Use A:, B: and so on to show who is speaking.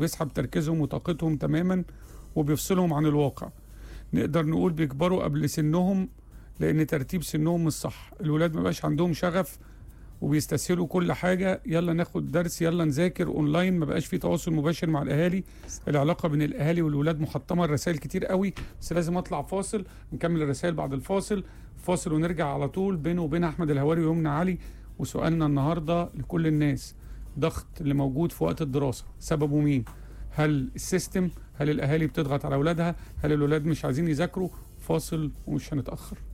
A: وبيسحب تركيزهم وطاقتهم تماما وبيفصلهم عن الواقع نقدر نقول بيكبروا قبل سنهم لان ترتيب سنهم مش صح الولاد ما بقاش عندهم شغف وبيستسهلوا كل حاجه يلا ناخد درس يلا نذاكر اونلاين ما بقاش في تواصل مباشر مع الاهالي العلاقه بين الاهالي والولاد محطمه الرسائل كتير قوي بس لازم اطلع فاصل نكمل الرسائل بعد الفاصل فاصل ونرجع على طول بينه وبين احمد الهواري ويمنى علي وسؤالنا النهارده لكل الناس ضغط اللي موجود في وقت الدراسه سببه مين هل السيستم هل الاهالي بتضغط على اولادها هل الاولاد مش عايزين يذاكروا فاصل ومش هنتاخر